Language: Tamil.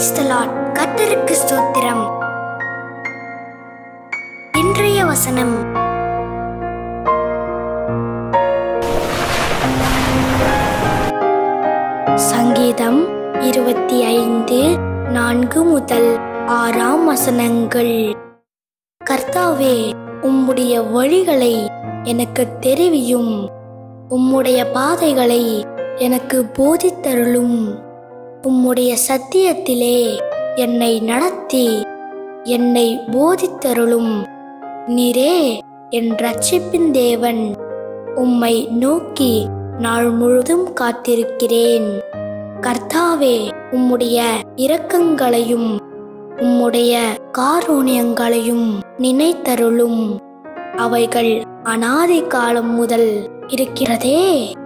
பிரைஸ் த லார்ட் கர்த்தருக்கு ஸ்தோத்திரம் இன்றைய வசனம் சங்கீதம் இருபத்தி ஐந்து நான்கு முதல் ஆறாம் வசனங்கள் கர்த்தாவே உம்முடைய வழிகளை எனக்கு தெரிவியும் உம்முடைய பாதைகளை எனக்கு போதித்தருளும் உம்முடைய சத்தியத்திலே என்னை நடத்தி என்னை போதித்தருளும் நீரே என் ரட்சிப்பின் தேவன் உம்மை நோக்கி நாள் முழுதும் காத்திருக்கிறேன் கர்த்தாவே உம்முடைய இரக்கங்களையும் உம்முடைய காரூணியங்களையும் நினைத்தருளும் அவைகள் அனாதி காலம் முதல் இருக்கிறதே